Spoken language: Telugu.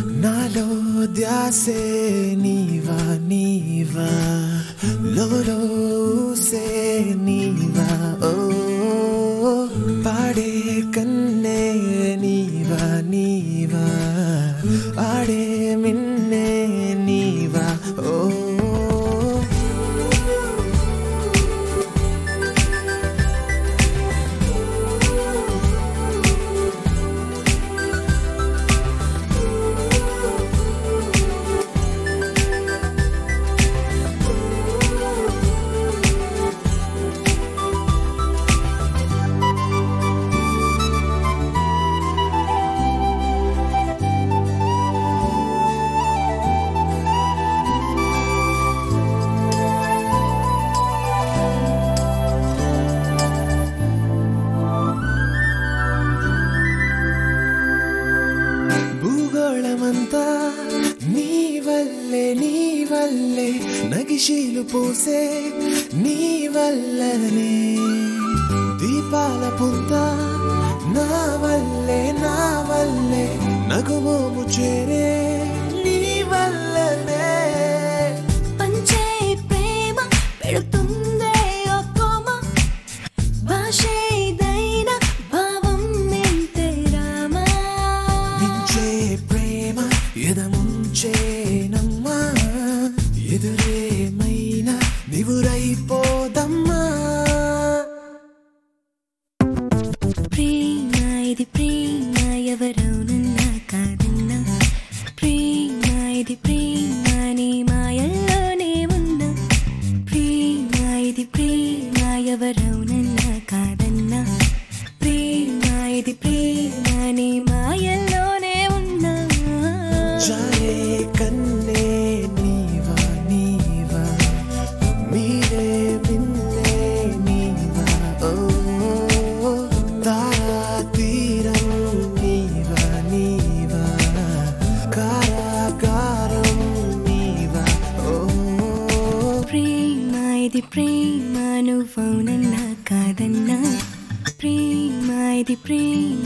నాలో ధ్యాసే నీవా నీవా లోలో ఊసే నీవా ఓ పాడే కన్నే నీవా నీవా ఆడే మిన్నే నీవా ఓ భూగోళమంతా నీ వల్లే నీ వల్లే నగిశీలు పూసే నీ వల్లనే దీపాల పుంత నా వల్లే నా వల్లే నగుమోము చేరే నీ వల్లనే పంచే ప్రేమ పెడుతుందే ఓ కోమ భాషేదైనా భావం నింతే రామా మించే ప్రేమ ఎదముంచేనమ్మా ఎదురేమైనా నివురైపోదమ్మా ప్రేమ ఇది ప్రేమ ఎవరవునన్నా కాదన్నా ప్రేమ ఇది ప్రేమ నీ మాయల్లోనే ఉన్నా ప్రేమ ఇది ప్రేమ ఎవరవునన్నా కాదన్నా ప్రేమ ఇది ప్రేమ నీ మాయల్లోనే ఉన్నా జారే కన్నే నీవా నీవా మీరే మిన్నే నీవా ఓ తారా తీరం నీవా నీవా కారాగారం నీవా ఓ ప్రేమ ఇది ప్రేమ నువ్వవునన్నా కాదన్నా ప్రేమ ఇది ప్రేమ